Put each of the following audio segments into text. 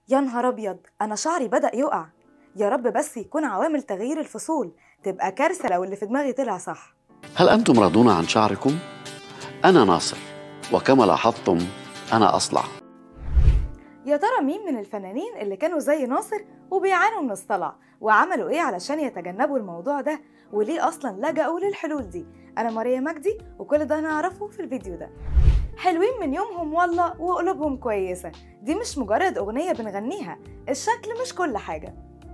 يا نهار أبيض أنا شعري بدأ يقع يا رب بس يكون عوامل تغيير الفصول تبقى كارثة لو اللي في دماغي طلع صح هل أنتم راضون عن شعركم؟ أنا ناصر وكما لاحظتم أنا أصلع يا ترى مين من الفنانين اللي كانوا زي ناصر وبيعانوا من الصلع وعملوا ايه علشان يتجنبوا الموضوع ده وليه اصلا لجأوا للحلول دي انا ماريا مجدي وكل ده هنعرفه في الفيديو ده حلوين من يومهم والله وقلوبهم كويسة دي مش مجرد أغنية بنغنيها الشكل مش كل حاجة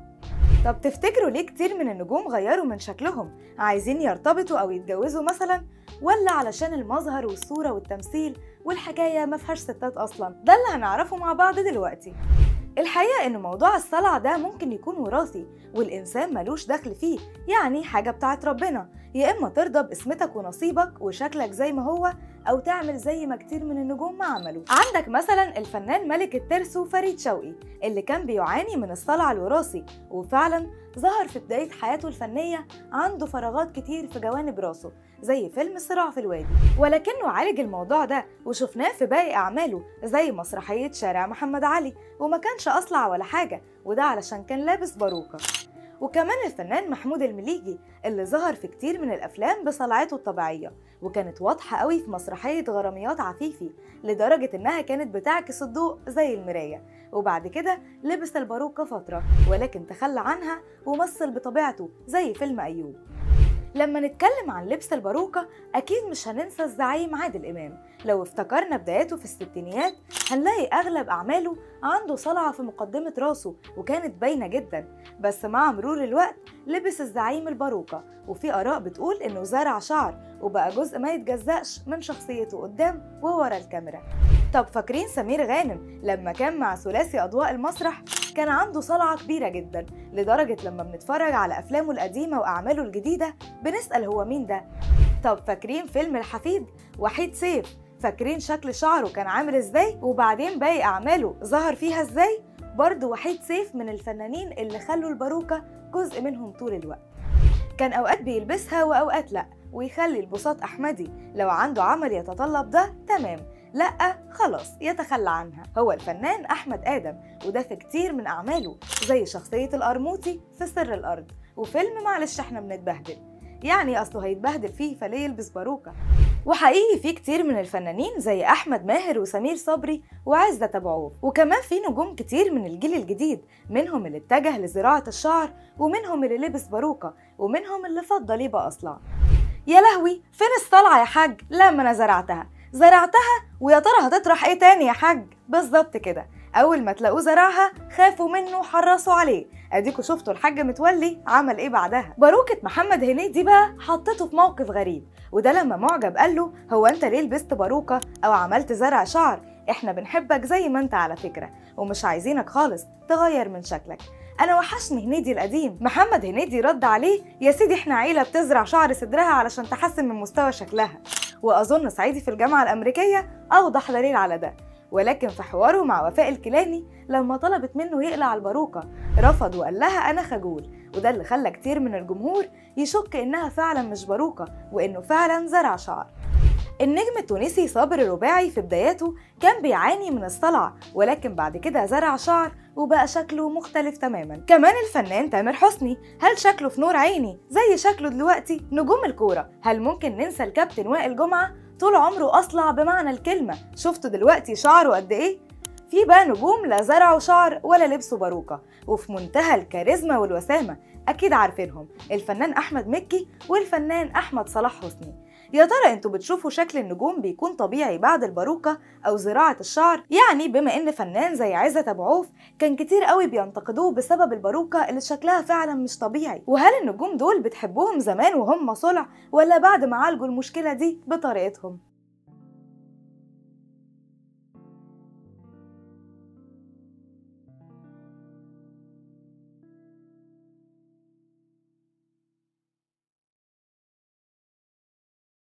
طب تفتكروا ليه كتير من النجوم غيروا من شكلهم عايزين يرتبطوا أو يتجوزوا مثلا ولا علشان المظهر والصورة والتمثيل والحكاية ما فيهاش ستات أصلا ده اللي هنعرفه مع بعض دلوقتي الحقيقة إن موضوع الصلع ده ممكن يكون وراثي والإنسان ملوش دخل فيه يعني حاجة بتاعت ربنا يا إما ترضى باسمتك ونصيبك وشكلك زي ما هو أو تعمل زي ما كتير من النجوم ما عملوا عندك مثلا الفنان ملك الترسو فريد شوقي اللي كان بيعاني من الصلع الوراثي وفعلا ظهر في بداية حياته الفنية عنده فراغات كتير في جوانب راسه زي فيلم الصراع في الوادي ولكنه عالج الموضوع ده وشفناه في باقي أعماله زي مسرحية شارع محمد علي وما كانش أصلع ولا حاجة وده علشان كان لابس باروكة وكمان الفنان محمود المليجي اللي ظهر في كتير من الأفلام بصلعته الطبيعية وكانت واضحة قوي في مسرحية غراميات عفيفي لدرجة إنها كانت بتعكس الضوء زي المراية وبعد كده لبس الباروكة فترة ولكن تخلى عنها ومثل بطبيعته زي فيلم أيوب لما نتكلم عن لبس الباروكة أكيد مش هننسى الزعيم عادل إمام لو افتكرنا بداياته في الستينيات هنلاقي أغلب أعماله عنده صلعة في مقدمة راسه وكانت باينة جدا بس مع مرور الوقت لبس الزعيم الباروكة وفي آراء بتقول إنه زرع شعر وبقى جزء ما يتجزأش من شخصيته قدام وورا الكاميرا طب فاكرين سمير غانم لما كان مع ثلاثي أضواء المسرح كان عنده صلعة كبيرة جدا لدرجة لما بنتفرج على أفلامه القديمة وأعماله الجديدة بنسأل هو مين ده طب فاكرين فيلم الحفيد وحيد سيف فاكرين شكل شعره كان عامل ازاي وبعدين باقي أعماله ظهر فيها ازاي برضه وحيد سيف من الفنانين اللي خلوا الباروكة جزء منهم طول الوقت كان أوقات بيلبسها وأوقات لأ ويخلي البساط أحمدي لو عنده عمل يتطلب ده تمام لأ خلاص يتخلى عنها هو الفنان أحمد آدم وده في كتير من أعماله زي شخصية القرموطي في سر الأرض وفيلم معلش احنا بنتبهدل يعني أصله هيتبهدل فيه فليه يلبس باروكة وحقيقي في كتير من الفنانين زي أحمد ماهر وسمير صبري وعزة أبو عوف وكمان في نجوم كتير من الجيل الجديد منهم اللي اتجه لزراعة الشعر ومنهم اللي لبس باروكة ومنهم اللي فضل يبقى أصلع يا لهوي فين الصلعة يا حاج لما أنا زرعتها زرعتها ويا ترى هتطرح ايه تاني يا حاج بالظبط كده اول ما تلاقوه زرعها خافوا منه وحرصوا عليه اديكوا شفتوا الحاج متولي عمل ايه بعدها باروكة محمد هنيدي بقى حطته في موقف غريب وده لما معجب قال له هو انت ليه لبست باروكة او عملت زرع شعر احنا بنحبك زي ما انت على فكرة ومش عايزينك خالص تغير من شكلك انا وحشني هنيدي القديم محمد هنيدي رد عليه يا سيدي احنا عيله بتزرع شعر صدرها علشان تحسن من مستوى شكلها واظن صعيدي في الجامعه الامريكيه اوضح دليل على ده ولكن في حواره مع وفاء الكيلاني لما طلبت منه يقلع الباروكه رفض وقال لها انا خجول وده اللي خلى كتير من الجمهور يشك انها فعلا مش باروكه وانه فعلا زرع شعر النجم التونسي صابر الرباعي في بداياته كان بيعاني من الصلع ولكن بعد كده زرع شعر وبقى شكله مختلف تماما كمان الفنان تامر حسني هل شكله في نور عيني زي شكله دلوقتي نجوم الكورة هل ممكن ننسى الكابتن وائل جمعة طول عمره أصلع بمعنى الكلمة شفتوا دلوقتي شعره قد إيه في بقى نجوم لا زرعوا شعر ولا لبسوا باروكة وفي منتهى الكاريزما والوسامة أكيد عارفينهم الفنان أحمد مكي والفنان أحمد صلاح حسني يا ترى انتوا بتشوفوا شكل النجوم بيكون طبيعي بعد الباروكة أو زراعة الشعر؟ يعني بما إن فنان زي عزة أبو عوف كان كتير قوي بينتقدوه بسبب الباروكة اللي شكلها فعلا مش طبيعي، وهل النجوم دول بتحبوهم زمان وهم صلع ولا بعد ما عالجوا المشكلة دي بطريقتهم؟